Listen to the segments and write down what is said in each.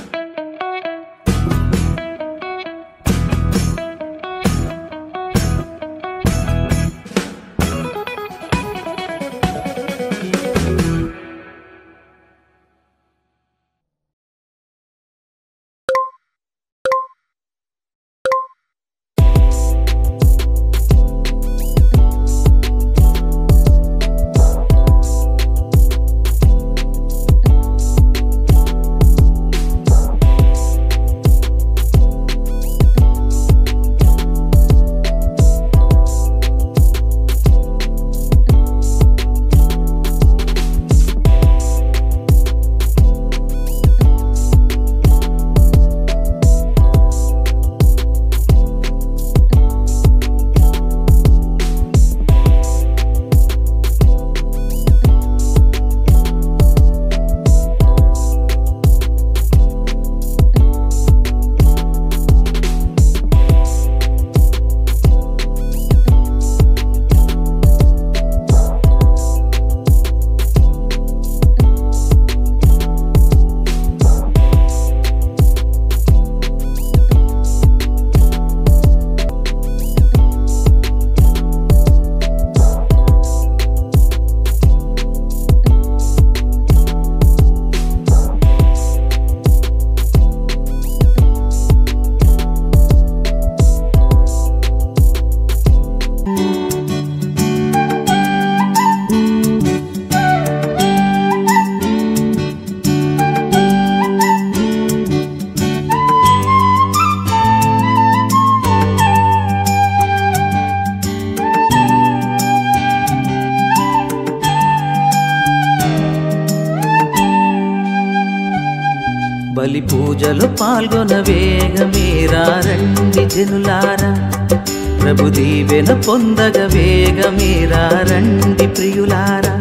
బలి పూజలు పాల్గొన వేగమేరా రండి జనులారా ప్రభు దీవెన పొందగ వేగమేరా రండి ప్రియులారా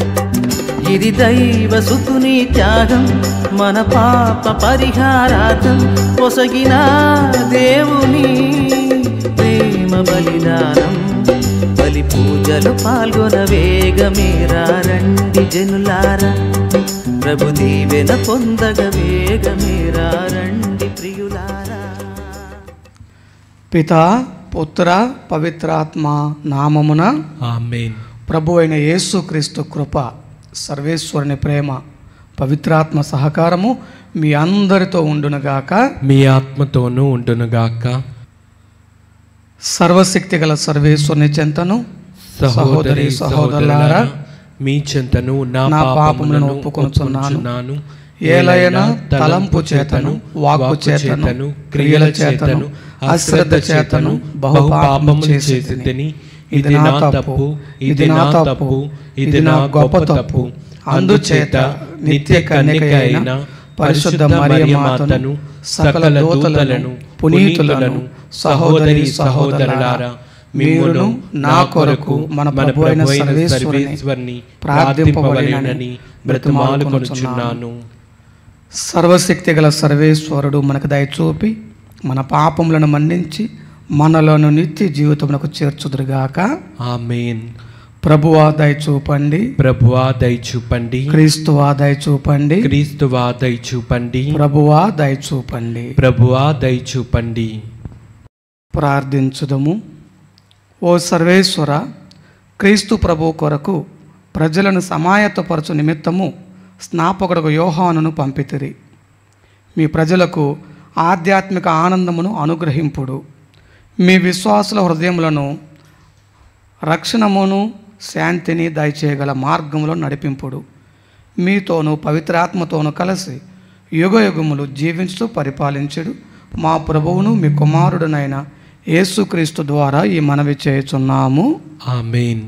ఇది దైవ సుతుని త్యాగం మన పాప పరిహారార్థం పొసగిన దేవుని ప్రేమ బలిదానం బలి పూజలు పాల్గొన వేగమేరా రండి జనులారా ప్రభు దీవెన పొందగ వేగమేరా రండి ప్రియులారా పిత పుత్ర పవిత్రాత్మ నామమున ఆమెన్ ప్రభు అయిన యేసుక్రీస్తు కృప సర్వేశ్వరుని ప్రేమ పవిత్రాత్మ సహకారము మీ అందరితో ఉండునుగాక మీ ఆత్మతోనూ ఉండునుగాక సర్వశక్తి గల సర్వేశ్వరుని చెంతను సహోదరి సహోదరులారా మీ చింతను నా నా పాపములను పాపములను ఒప్పుకొనుచున్నాను ఒప్పుకొనుచున్నాను. ఏలయన తలంపు చేతను వాక్కు చేతను క్రియల చేతను అశ్రద్ధ చేతను బహు పాపము చేసేదని ఇది నా తప్పు ఇది నా తప్పు ఇది నా గొప్ప తప్పు అందుచేత నిత్య కన్యక అయిన పరిశుద్ధ మరియ మాతను సకల దూతలను పునీతులను సహోదరి సహోదరులారా మీరును నా కొరకు మన ప్రభు అయిన సర్వేశ్వరుని ప్రార్థింపబడినని బ్రతిమాలుకొనుచున్నాను సర్వశక్తి గల సర్వేశ్వరుడు మనకు దయచూపి మన పాపములను మన్నించి మనలను నిత్య జీవితమునకు చేర్చుదురుగాక ఆమెన్ ప్రభువా దయచూపండి ప్రభువా దయచూపండి క్రీస్తువా దయచూపండి క్రీస్తువా దయచూపండి ప్రభువా దయచూపండి ప్రభువా దయచూపండి ప్రార్థించుదము ఓ సర్వేశ్వర క్రీస్తు ప్రభు కొరకు ప్రజలను సమాయత్తపరచు నిమిత్తము స్నాపకుడుకు యోహానును పంపితిరి మీ ప్రజలకు ఆధ్యాత్మిక ఆనందమును అనుగ్రహింపుడు మీ విశ్వాసుల హృదయములను రక్షణమును శాంతిని దయచేయగల మార్గంలో నడిపింపుడు మీతోనూ పవిత్రాత్మతోనూ కలిసి యుగ యుగములు జీవించుతూ పరిపాలించుడు మా ప్రభువును మీ కుమారుడునైన యేసుక్రీస్తు ద్వారా ఈ మనవి చేయుచున్నాము ఆమెన్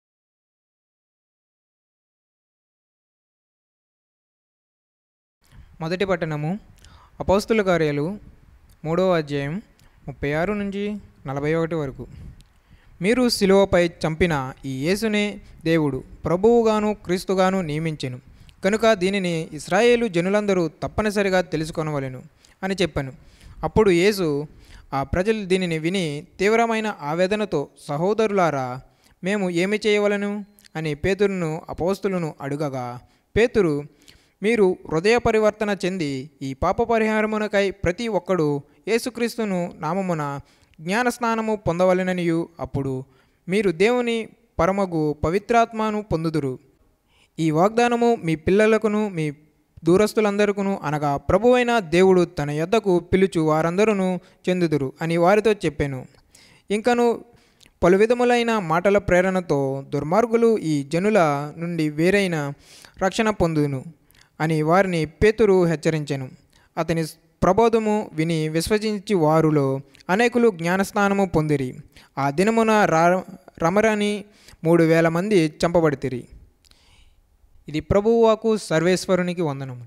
మొదటి పట్టణము అపోస్తుల కార్యాలు మూడవ అధ్యాయం ముప్పై ఆరు నుంచి నలభై ఒకటి వరకు మీరు శిలువపై చంపిన ఈ యేసునే దేవుడు ప్రభువుగాను క్రీస్తుగాను నియమించెను కనుక దీనిని ఇస్రాయేలు జనులందరూ తప్పనిసరిగా తెలుసుకొనవలెను అని చెప్పాను అప్పుడు యేసు ఆ ప్రజలు దీనిని విని తీవ్రమైన ఆవేదనతో సహోదరులారా మేము ఏమి చేయవలను అని పేతురును అపోస్తులను అడుగగా పేతురు మీరు హృదయ పరివర్తన చెంది ఈ పాప పరిహారమునకై ప్రతి ఒక్కడు యేసుక్రీస్తును నామమున జ్ఞానస్నానము పొందవలెననియు అప్పుడు మీరు దేవుని పరమగు పవిత్రాత్మను పొందుదురు ఈ వాగ్దానము మీ పిల్లలకును మీ దూరస్తులందరికీ అనగా ప్రభువైన దేవుడు తన యొద్దకు పిలుచు వారందరూ చెందుదురు అని వారితో చెప్పాను ఇంకను పలు విధములైన మాటల ప్రేరణతో దుర్మార్గులు ఈ జనుల నుండి వేరైన రక్షణ పొందును అని వారిని పేతురు హెచ్చరించెను అతని ప్రబోధము విని విశ్వసించి వారిలో అనేకులు జ్ఞానస్నానము పొందిరి ఆ దినమున రా రమరని మూడు వేల మంది చంపబడితిరి ఇది ప్రభువాకు సర్వేశ్వరునికి వందనము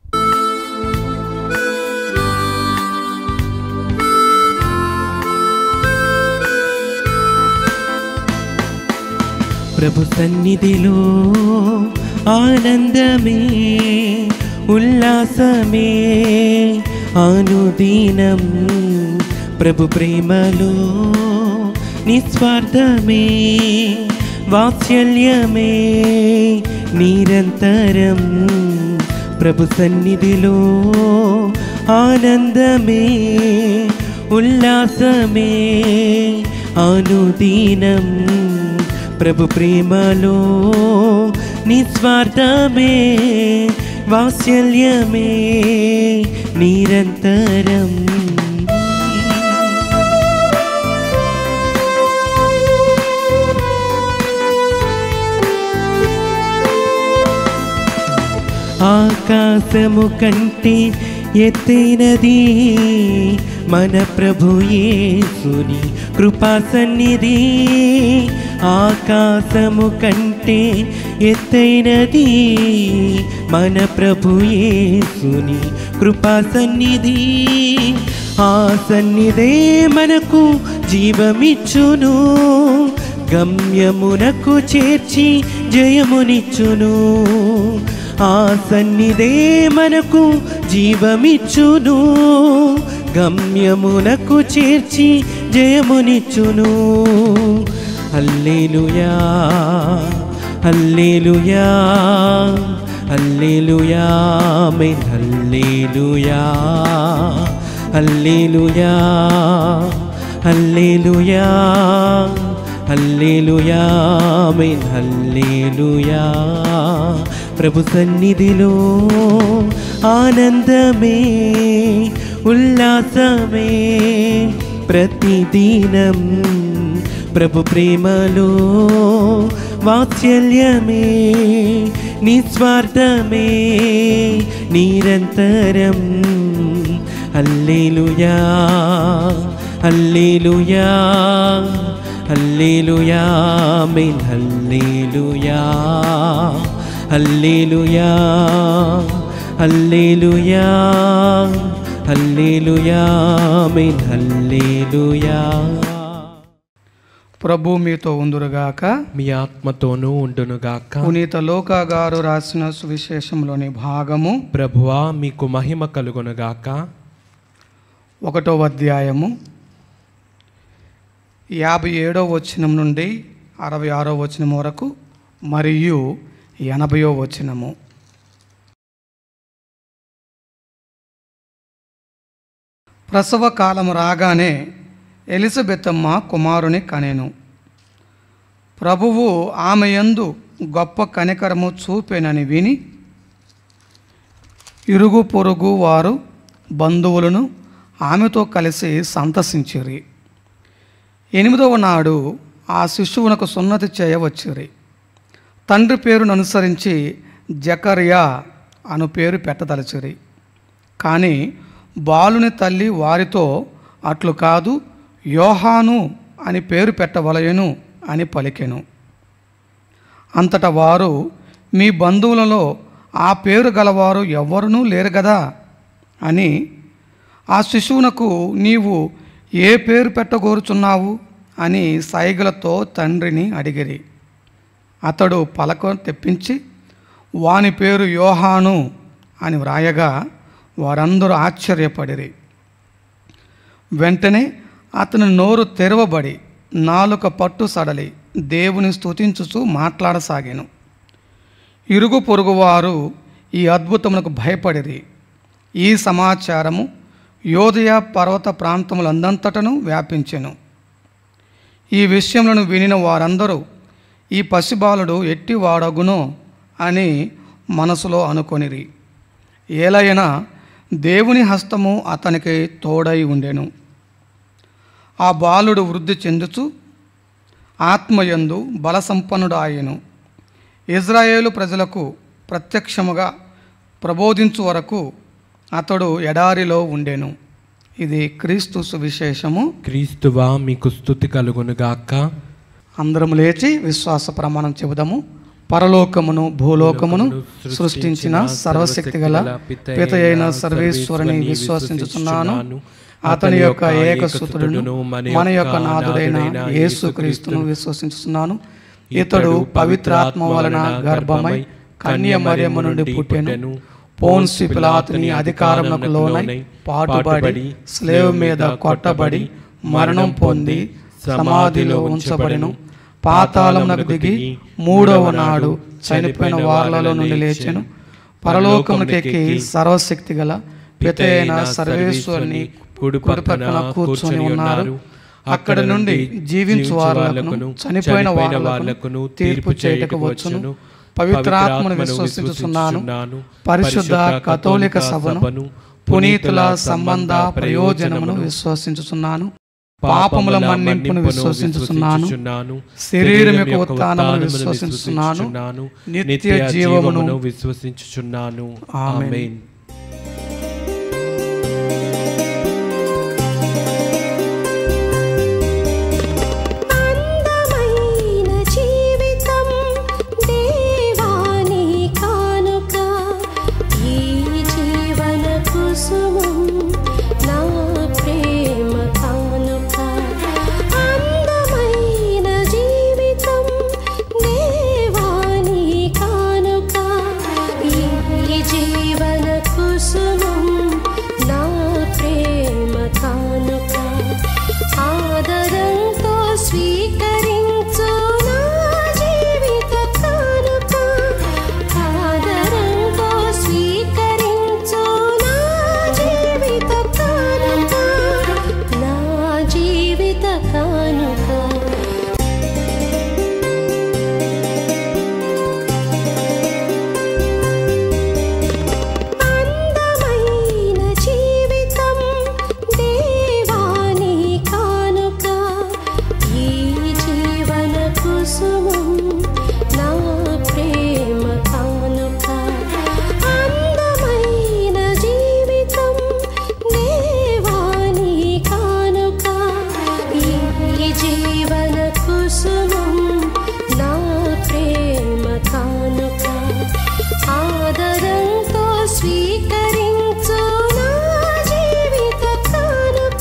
ప్రభు సన్నిధిలో ఆనందమే ఉల్లాసమే అనుదినం ప్రభు ప్రేమలో నిస్వార్థమే వాత్సల్యమే నిరంతరం ప్రభు సన్నిధిలో ఆనందమే ఉల్లాసమే అనుదినం ప్రభు ప్రేమలో నిస్వార్థమే వాత్సల్యమే నిరంతరం ఆకాశము కంటే ఎత్తైనది మన ప్రభు యేసుని కృపా సన్నిధి ఆకాశము కంటే ఎత్తైనది మన ప్రభు యేసుని కృపా సన్నిధి ఆ సన్నిధే మనకు జీవమిచ్చును గమ్యమునకు చేర్చి జయమునిచ్చును ఆ సన్నిధే మనకు జీవమిచ్చును గమ్యమునకు చేర్చి జయమునిచ్చును అల్లేలుయా అల్లేలుయా అల్లేలుయా మెన్ హల్లేలుయా హల్లేలుయా హల్లేలుయా హల్లేలుయా మెన్ హల్లేలుయా ప్రభు సన్నిధిలో ఆనందమే ఉల్లాసమే ప్రతిదినం ప్రభు ప్రేమలో వాత్సల్యమే నిస్వార్థమే నిరంతరం హల్లేలుయా హల్లేలుయా హల్లేలుయా మెన్ హల్లేలుయా హల్లేలుయా హల్లేలుయా హల్లేలుయా మెన్ హల్లేలుయా ప్రభు మీతో ఉందురుగాక మీ ఆత్మతోనూ ఉండునుగాక పునీత లోకా గారు రాసిన సువిశేషంలోని భాగము ప్రభువా మీకు మహిమ కలుగునుగాక ఒకటో అధ్యాయము యాభై ఏడో వచనం నుండి అరవై ఆరో వచనం వరకు మరియు ఎనభయో వచనము ప్రసవ కాలం రాగానే ఎలిజబెత్తమ్మ కుమారుని కనెను ప్రభువు ఆమె యందు గొప్ప కనికరము చూపెనని విని ఇరుగు పొరుగు వారు బంధువులను ఆమెతో కలిసి సంతసించిరి ఎనిమిదవ నాడు ఆ శిశువునకు సున్నతి చేయవచ్చిరి తండ్రి పేరును అనుసరించి జకరియా అను పేరు పెట్టదలచిరి కానీ బాలుని తల్లి వారితో అట్లు కాదు యోహాను అని పేరు పెట్టవలయను అని పలికెను అంతటా వారు మీ బంధువులలో ఆ పేరు గలవారు ఎవ్వరునూ లేరు కదా అని ఆ శిశువునకు నీవు ఏ పేరు పెట్టగోరుచున్నావు అని సైగలతో తండ్రిని అడిగిరి అతడు పలక తెప్పించి వాని పేరు యోహాను అని వ్రాయగా వారందరూ ఆశ్చర్యపడిరి వెంటనే అతని నోరు తెరవబడి నాలుక పట్టు సడలి దేవుని స్తుతించుచూ మాట్లాడసాగాను ఇరుగు పొరుగువారు ఈ అద్భుతమునకు భయపడిరి ఈ సమాచారము యోదయ పర్వత ప్రాంతములందంతటను వ్యాపించెను ఈ విషయములను వినిన వారందరూ ఈ పసిబాలుడు ఎట్టి వాడగునో అని మనసులో అనుకొనిరి ఏలైనా దేవుని హస్తము అతనికి తోడై ఉండెను ఆ బాలుడు వృద్ధి చెందుచు ఆత్మయందు బలసంపన్నుడు ఆయను ఇజ్రాయేలు ప్రజలకు ప్రత్యక్షముగా ప్రబోధించు వరకు అతడు ఎడారిలో ఉండెను ఇది క్రీస్తు సువిశేషము క్రీస్తువా మీకు స్థుతి కలుగునుగాక అందరం లేచి విశ్వాస ప్రమాణం చెబుదాము పరలోకమును భూలోకమును సృష్టించిన సర్వశక్తి గల పిత అయిన సర్వేశ్వరుని విశ్వసించుచున్నాను అతని యొక్క ఏకసుతుడును మన యొక్క నాథుడైన యేసుక్రీస్తును విశ్వసించుచున్నాను ఇతడు పవిత్రాత్మ వలన గర్భమై కన్య మరియమ్మ నుండి పుట్టెను పోన్సి పిలాతుని అధికారములకు లోనై పాటుబడి స్లేవ్ మీద కొట్టబడి మరణం పొంది సమాధిలో ఉంచబడెను పాతాళమునకు దిగి మూడవ నాడు చనిపోయిన వార్లలో నుండి లేచెను పరలోకమునకెక్కి సర్వశక్తి గల పిత అయిన సర్వేశ్వరుని కుడి పక్కన కూర్చొని ఉన్నారు అక్కడ నుండి జీవించు వారులను చనిపోయిన వారులను తీర్పు చేయటకు వచ్చును పవిత్రాత్మను విశ్వసించుచున్నాను పరిశుద్ధ కథోలిక సభను పునీతుల సంబంధ ప్రయోజనమును విశ్వసించుచున్నాను పాపముల మన్నింపును విశ్వసించుచున్నాను శరీరం యొక్క ఉత్థానమును విశ్వసించుచున్నాను నిత్య జీవమును విశ్వసించుచున్నాను ఆమేన్. ఆమేన్ అందమైన జీవితం దేవాని కానుక ఈ జీవన కుసుమం నా ప్రేమ కానుక అందమైన జీవితం దేవాని కానుక ఈ జీవన కుసుమం నా ప్రేమ కానుక ఆదరంతో స్వీకరించు నా జీవిత కానుక ఆదరంతో స్వీకరించు నా జీవిత కానుక నా జీవిత కానుక అందమైన జీవితం దేవాని కానుక ఈ జీవన కుసుమం నా ప్రేమ కానుక అందమైన జీవితం దేవాని కానుక ఈ జీవన కుసుమం నా ప్రేమ కానుక ఆదరంతో స్వీకరించు నా జీవిత కానుక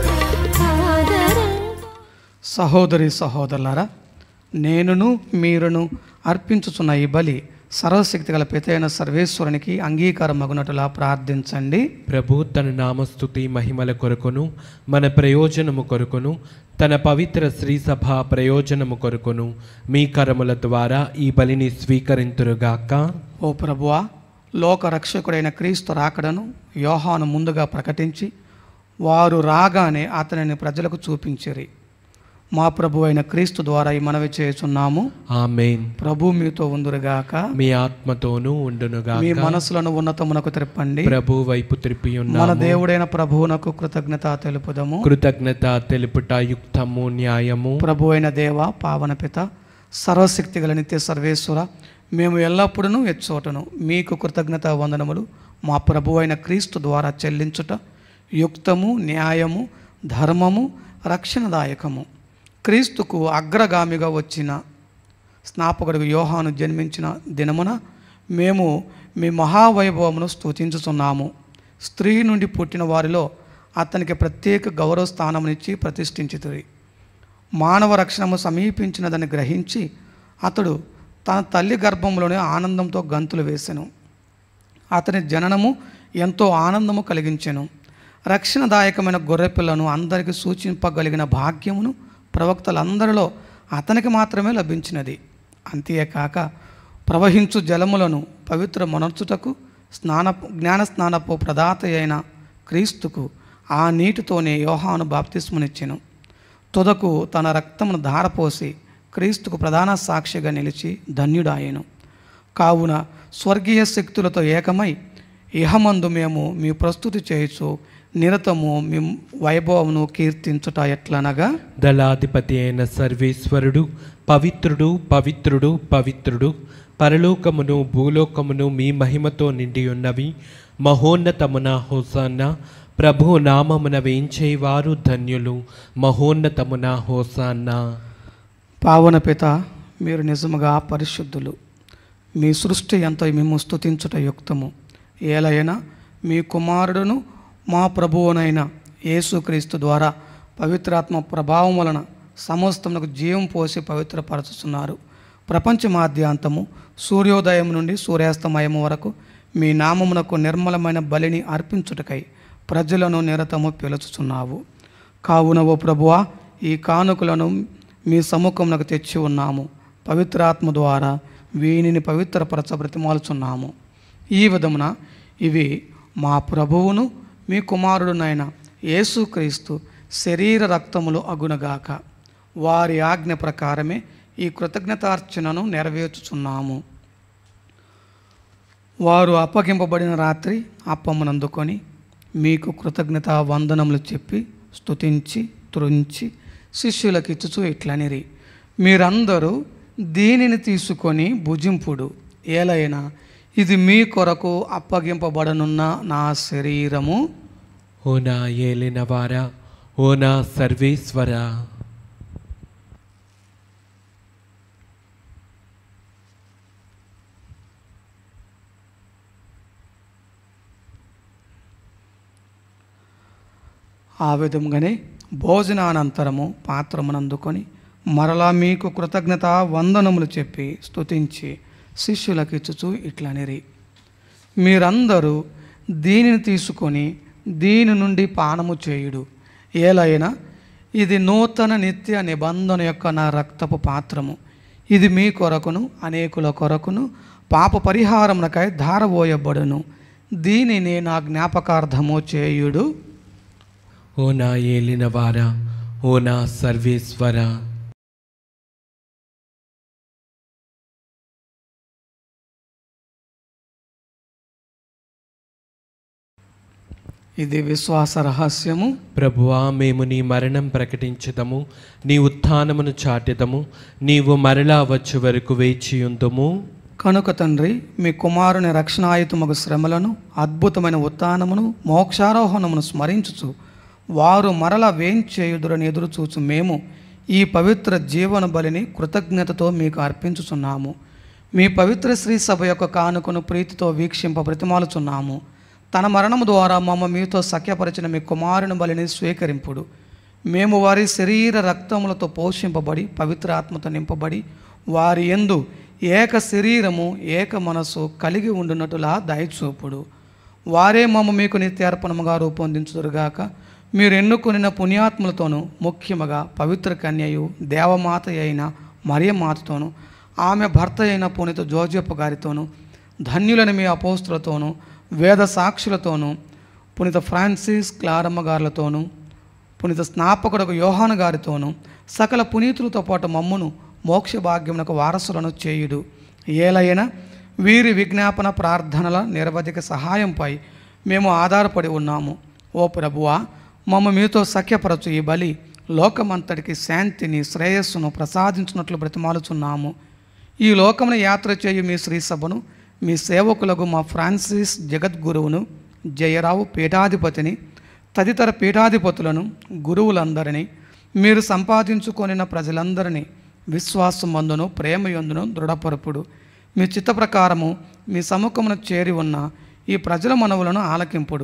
ఆదరంతో సహోదరి సహోదరులారా నేనును మీరును అర్పించుచున్న ఈ బలి సర్వశక్తి గల పితైన సర్వేశ్వరునికి అంగీకారం మగునటులా ప్రార్థించండి ప్రభు తన నామస్తుతి మహిమల కొరకును మన ప్రయోజనము కొరకును తన పవిత్ర శ్రీ సభ ప్రయోజనము కొరకును మీ కరముల ద్వారా ఈ బలిని స్వీకరింతురుగాక ఓ ప్రభువా లోక రక్షకుడైన క్రీస్తు రాకడను యోహాను ముందుగా ప్రకటించి వారు రాగానే అతనిని ప్రజలకు చూపించిరి మా ప్రభు అయిన క్రీస్తు ద్వారా ఈ మనవి చేయుచున్నాము ఆమెన్ ప్రభు మీతో ఉందురుగాక మీ ఆత్మతోనూ ఉండునుగాక మీ మనసులను ఉన్నతమునకు తిరపండి ప్రభు వైపు త్రిప్పి మన ఉన్నాము దేవుడైన ప్రభువునకు కృతజ్ఞత తెలుపుదము కృతజ్ఞత తెలుపుట యుక్తము న్యాయము ప్రభు అయిన దేవ పావన పిత సర్వశక్తి గల నిత్య సర్వేశ్వర మేము ఎల్లప్పుడూ ఎచ్చోటను మీకు కృతజ్ఞత వందనములు మా ప్రభు అయిన క్రీస్తు ద్వారా చెల్లించుట యుక్తము న్యాయము ధర్మము రక్షణదాయకము క్రీస్తుకు అగ్రగామిగా వచ్చిన స్నాపకుడికి యోహాను జన్మించిన దినమున మేము మీ మహావైభవమును స్తుతించుచున్నాము స్త్రీ నుండి పుట్టిన వారిలో అతనికి ప్రత్యేక గౌరవ స్థానమునిచ్చి ప్రతిష్ఠించుతుంది మానవ రక్షణము సమీపించినదని గ్రహించి అతడు తన తల్లి గర్భంలోనే ఆనందంతో గంతులు వేసెను అతని జననము ఎంతో ఆనందము కలిగించెను రక్షణదాయకమైన గొర్రెపిల్లను అందరికీ సూచింపగలిగిన భాగ్యమును ప్రవక్తలందరిలో అతనికి మాత్రమే లభించినది అంతేకాక ప్రవహించు జలములను పవిత్ర మనర్చుటకు స్నాన జ్ఞాన స్నానపు ప్రదాత అయిన క్రీస్తుకు ఆ నీటితోనే యోహాను బాప్తిస్మనిచ్చెను తుదకు తన రక్తమును ధారపోసి క్రీస్తుకు ప్రధాన సాక్షిగా నిలిచి ధన్యుడాయెను కావున స్వర్గీయ శక్తులతో ఏకమై ఇహమందు మేము మీ ప్రస్తుతి చేయొచ్చు నిరతము మీ వైభవమును కీర్తించుట ఎట్లనగా దళాధిపతి అయిన సర్వేశ్వరుడు పవిత్రుడు పవిత్రుడు పవిత్రుడు పరలోకమును భూలోకమును మీ మహిమతో నిండి ఉన్నవి మహోన్నతమున హోసాన్న ప్రభు నామమున వేంచేవారు ధన్యులు మహోన్నతమున హోసాన్న పావన పిత మీరు నిజముగా పరిశుద్ధులు మీ సృష్టి ఎంతో మేము స్తుతించుట యుక్తము ఏలైనా మీ కుమారుడును మా ప్రభువునైన యేసుక్రీస్తు ద్వారా పవిత్రాత్మ ప్రభావం వలన సమస్తమునకు జీవం పోసి పవిత్రపరచుతున్నారు ప్రపంచమాద్యాంతము సూర్యోదయం నుండి సూర్యాస్తమయం వరకు మీ నామమునకు నిర్మలమైన బలిని అర్పించుటకై ప్రజలను నిరతము పిలుచుచున్నావు కావున ఓ ప్రభువా ఈ కానుకలను మీ సముఖమునకు తెచ్చి ఉన్నాము పవిత్రాత్మ ద్వారా వీనిని పవిత్రపరచ బ్రతిమాలుచున్నాము ఈ విధమున ఇవి మా ప్రభువును మీ కుమారుడునైన యేసుక్రీస్తు శరీర రక్తములు అగునగాక వారి ఆజ్ఞ ప్రకారమే ఈ కృతజ్ఞతార్చనను నెరవేర్చుచున్నాము వారు అప్పగింపబడిన రాత్రి అప్పమునందుకొని మీకు కృతజ్ఞత వందనములు చెప్పి స్తుతించి త్రుంచి శిష్యులకు ఇచ్చుచూ ఇట్లనిరి మీరందరూ దీనిని తీసుకొని భుజింపుడు ఏలైనా ఇది మీ కొరకు అప్పగింపబడనున్న నా శరీరము ఓ నా ఏలినవారా ఓ నా సర్వేశ్వరా ఆ విధంగానే భోజనానంతరము పాత్రమునందుకొని మరలా మీకు కృతజ్ఞత వందనములు చెప్పి స్తుతించి శిష్యులకు ఇచ్చుచూ ఇట్లనిరి మీరందరూ దీనిని తీసుకొని దీని నుండి పానము చేయుడు ఏలైనా ఇది నూతన నిత్య నిబంధన యొక్క నా రక్తపు పాత్రము ఇది మీ కొరకును అనేకుల కొరకును పాప పరిహారమునకై ధారబోయబడును దీనిని నా జ్ఞాపకార్థము చేయుడు ఓ నా ఏలినవారా ఓ నా సర్వేశ్వరా ఇది విశ్వాస రహస్యము ప్రభువా మేము నీ మరణం ప్రకటించుదము నీ ఉత్థానమును చాటిదము నీవు మరలా వచ్చు వరకు వేచియుందుము కనుక తండ్రి మీ కుమారుని రక్షణాయుతమగు శ్రమలను అద్భుతమైన ఉత్థానమును మోక్షారోహణమును స్మరించుచు వారు మరల వేంచేయుదురని ఎదురు చూచు మేము ఈ పవిత్ర జీవన బలిని కృతజ్ఞతతో మీకు అర్పించుచున్నాము మీ పవిత్ర శ్రీ సభ యొక్క కానుకను ప్రీతితో వీక్షింప ప్రతిమాలుచున్నాము తన మరణము ద్వారా మమ్మ మీతో సఖ్యపరిచిన మీ కుమారుని బలిని స్వీకరింపుడు మేము వారి శరీర రక్తములతో పోషింపబడి పవిత్ర ఆత్మతో నింపబడి వారి యందు ఏక శరీరము ఏక మనసు కలిగి ఉండునట్టులా దయచూపుడు వారే మమ్మ మీకు నిత్యార్పణముగా రూపొందించుదురుగాక మీరు ఎన్నుకొనిన పుణ్యాత్ములతోనూ ముఖ్యముగా పవిత్ర కన్యయు దేవమాత అయిన మరియమాతతోనూ ఆమె భర్త అయిన పునీత జోజప్ప గారితోనూ ధన్యులని మీ అపోస్తులతోనూ వేద సాక్షులతోనూ పునీత ఫ్రాన్సిస్ క్లారమ్మ గారులతోనూ పునీత స్నాపకుడకు యోహాను గారితోనూ సకల పునీతులతో పాటు మమ్మును మోక్ష భాగ్యమునకు వారసులను చేయుడు ఏలైనా వీరి విజ్ఞాపన ప్రార్థనల నిరవధిక సహాయంపై మేము ఆధారపడి ఉన్నాము ఓ ప్రభువా మమ్మ మీతో సఖ్యపరచు ఈ బలి లోకమంతటికి శాంతిని శ్రేయస్సును ప్రసాదించినట్లు బ్రతిమాలుచున్నాము ఈ లోకమున యాత్ర చేయు మీ శ్రీ సభను మీ సేవకులకు మా ఫ్రాన్సిస్ జగద్గురువును జయరావు పీఠాధిపతిని తదితర పీఠాధిపతులను గురువులందరినీ మీరు సంపాదించుకొనిన ప్రజలందరినీ విశ్వాసమందును ప్రేమయందును దృఢపరుపుడు మీ చిత్త ప్రకారము మీ సముఖమును చేరి ఉన్న ఈ ప్రజల మనవులను ఆలకింపుడు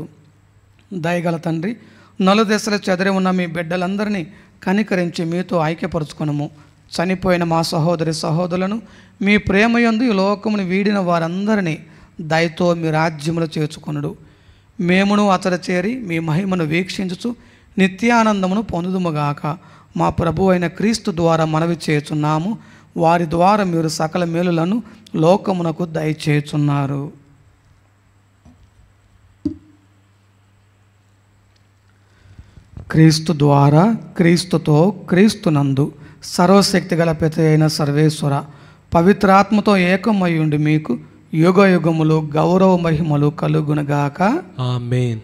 దయగల తండ్రి నలుదశల చెదరి ఉన్న మీ బిడ్డలందరినీ కనికరించి మీతో ఐక్యపరుచుకొనము చనిపోయిన మా సహోదరి సహోదరులను మీ ప్రేమయందు ఈ లోకమును వీడిన వారందరినీ దయతో మీ రాజ్యములు చేర్చుకొనుడు మేమును అతడ చేరి మీ మహిమను వీక్షించుచు నిత్యానందమును పొందుదుముగాక మా ప్రభు అయిన క్రీస్తు ద్వారా మనవి చేస్తున్నాము వారి ద్వారా మీరు సకల మేలులను లోకమునకు దయచేయుచున్నారు క్రీస్తు ద్వారా క్రీస్తుతో క్రీస్తునందు సర్వశక్తి గల పిత అయిన సర్వేశ్వర పవిత్రాత్మతో ఏకమయ్యుండి మీకు యుగ యుగములు గౌరవ మహిమలు కలుగునగాక ఆమెన్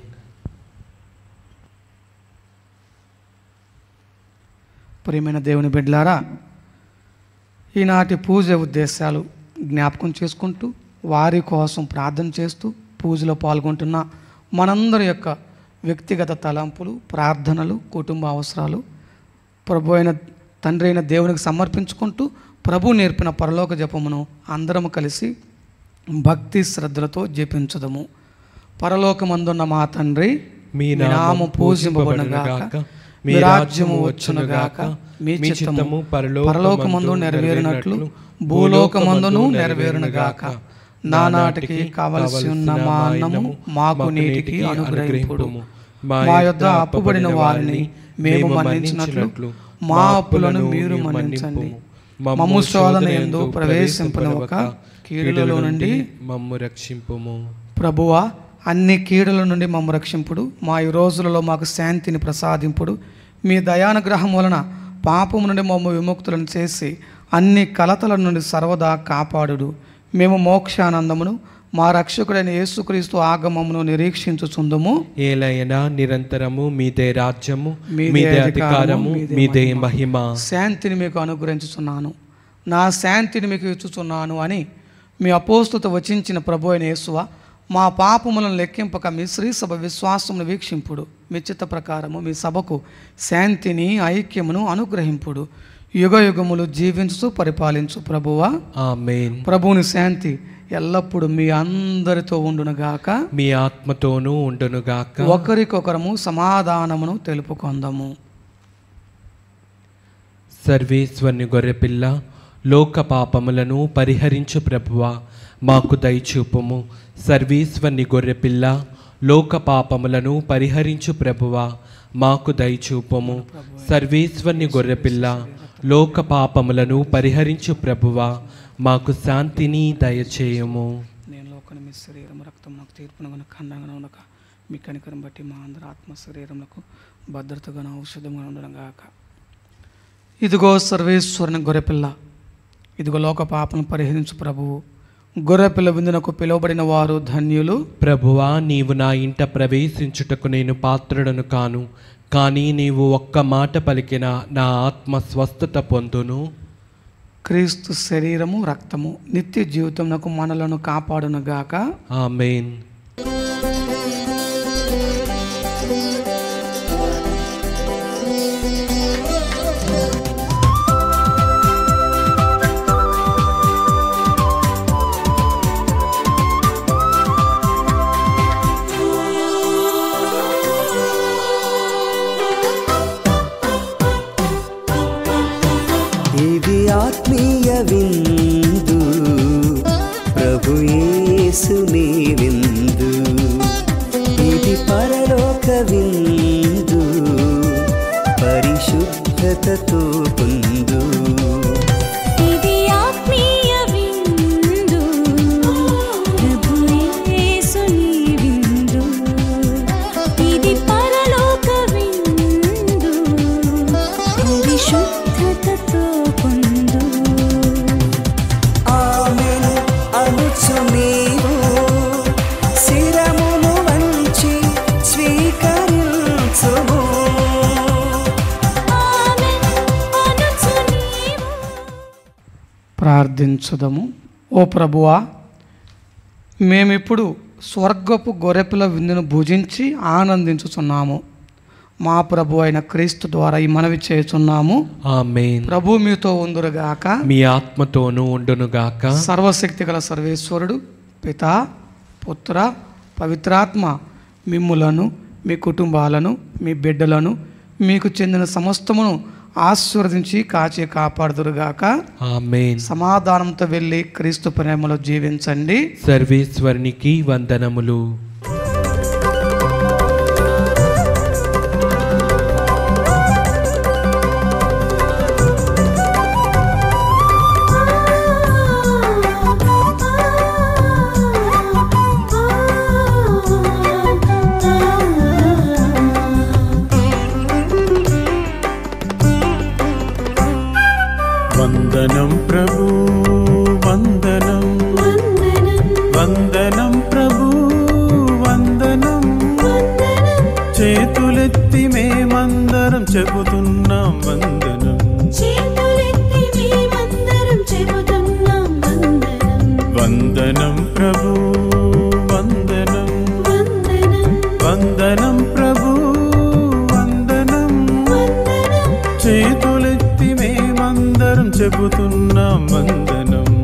ప్రియమైన దేవుని బిడ్డలారా ఈనాటి పూజ ఉద్దేశాలు జ్ఞాపకం చేసుకుంటూ వారి కోసం ప్రార్థన చేస్తూ పూజలో పాల్గొంటున్న మనందరి యొక్క వ్యక్తిగత తలంపులు ప్రార్థనలు కుటుంబ అవసరాలు ప్రభు అయిన తండ్రి అయిన దేవునికి సమర్పించుకుంటూ ప్రభు నేర్పిన పరలోక జపమును అందరం కలిసి భక్తి శ్రద్ధలతో జపించదము పరలోకమందున్న మా తండ్రి మీ మీ నామము నామము పూజింపబడుగాక పూజింపబడునుగాక, మీ రాజ్యము వచ్చునుగాక మీ చిత్తము పరలోకమందు నెరవేరినట్లు భూలోకమందును నెరవేరునుగాక నానాటికి కావలసి ఉన్న మా అన్నము మాకు నీటికి అనుగ్రహింపుడు మా యొద్ద అప్పుబడిన వారిని మేము మన్నించినట్లు మా అప్పులను మీరు మన్నించండి మమ్ము శోధన ఎందు ప్రవేశింపనివ్వక కీడులలో నుండి మమ్ము రక్షింపుము ప్రభువా అన్ని కీడుల నుండి మమ్మ రక్షింపుడు మా ఈ రోజులలో మాకు శాంతిని ప్రసాదింపుడు మీ దయానుగ్రహం వలన పాపము నుండి మమ్మ విముక్తులను చేసి అన్ని కలతల నుండి సర్వదా కాపాడుడు మేము మోక్షానందమును మా రక్షకుడైన యేసుక్రీస్తు ఆగమమును నిరీక్షించుచుందుము ఏలైనా నిరంతరము మీదే రాజ్యము మీదే మీదే అధికారము, అధికారము మీదే మీదే మహిమ. మహిమ శాంతిని మీకు అనుగ్రహించుచున్నాను నా శాంతిని మీకు ఇచ్చుచున్నాను అని మీ అపోస్తుత వచించిన ప్రభు అయిన యేసువ మా పాపములను లెక్కింపక మీ శ్రీ సభ విశ్వాసమును వీక్షింపుడు మీ చిత్త ప్రకారము మీ సభకు శాంతిని ఐక్యమును అనుగ్రహింపుడు యుగ యుగములు జీవించు పరిపాలించు ప్రభువా ఆమెన్ ప్రభువుని శాంతి ఎల్లప్పుడూ మీ అందరితో ఉండునుగాక మీ ఆత్మతోనూ ఉండునుగాక ఒకరికొకరము సమాధానమును తెలుపుకొందము సర్వేశ్వరుని గొర్రెపిల్ల లోక పాపములను పరిహరించు ప్రభువా మాకు దయచూపుము సర్వేశ్వరుని గొర్రెపిల్ల లోక పాపములను పరిహరించు ప్రభువా మాకు దయచూపుము సర్వేశ్వరుని గొర్రెపిల్ల లోక పాపములను పరిహరించు ప్రభువా మాకు శాంతిని దయచేయము నేను లోకని మీ శరీరం రక్తం నాకు తీర్పునగా ఖండంగా ఉండక మీ కనికరం బట్టి మా అందరి ఆత్మ శరీరములకు భద్రతగా ఔషధంగా ఉండడంగాక ఇదిగో సర్వేశ్వరుని గొర్రెపిల్ల ఇదిగో లోక పాపను పరిహరించు ప్రభువు గొర్రెపిల్ల విందునకు పిలువబడిన వారు ధన్యులు ప్రభువా నీవు నా ఇంట ప్రవేశించుటకు నేను పాత్రుడను కాను కానీ నీవు ఒక్క మాట పలికిన నా ఆత్మ స్వస్థత పొందును క్రీస్తు శరీరము రక్తము నిత్య జీవితమునకు మనలను కాపాడునుగాక ఆమెన్ ఇది ఆత్మీయ విందు ప్రభు యేసుని విందు ఇది పరలోక విందు పరిశుద్ధతతో పొందు ఇది ఆత్మీయ విందు ప్రభు యేసుని విందు ఇది పరలోక విందు పరిశుద్ధతతో పొందు ఆమెను అనుచు నీవు శిరమును వంచి స్వీకరించుము ఆమేన్ అనుచు నీవు ప్రార్థించుదము ఓ ప్రభువా మేమిప్పుడు స్వర్గపు గొర్రెపిల్ల విందును భుజించి ఆనందించుచున్నాము మా ప్రభు అయిన క్రీస్తు ద్వారా ఈ మనవి చేయుచున్నాము ఆమెన్ ప్రభు మీతో ఉందురుగాక మీ ఆత్మతోనూ ఉండునుగాక సర్వశక్తి గల సర్వేశ్వరుడు పిత పుత్ర పవిత్రాత్మ మిమ్ములను మీ కుటుంబాలను మీ బిడ్డలను మీకు చెందిన సమస్తమును ఆశీర్వదించి కాచి కాపాడుదురుగాక ఆమెన్ సమాధానంతో వెళ్ళి క్రీస్తు ప్రేమలో జీవించండి సర్వేశ్వరునికి వందనములు ప్రభు వందనం వందనం చేతులెత్తి మేమందరం చెబుతున్నాం వందనం చేతులెత్తి మేమందరం చెబుతున్నాం వందనం వందనం ప్రభు వందనం వందనం వందనం ప్రభు వందనం వందనం చేతులెత్తి మేమందరం చెబుతున్నాం వందనం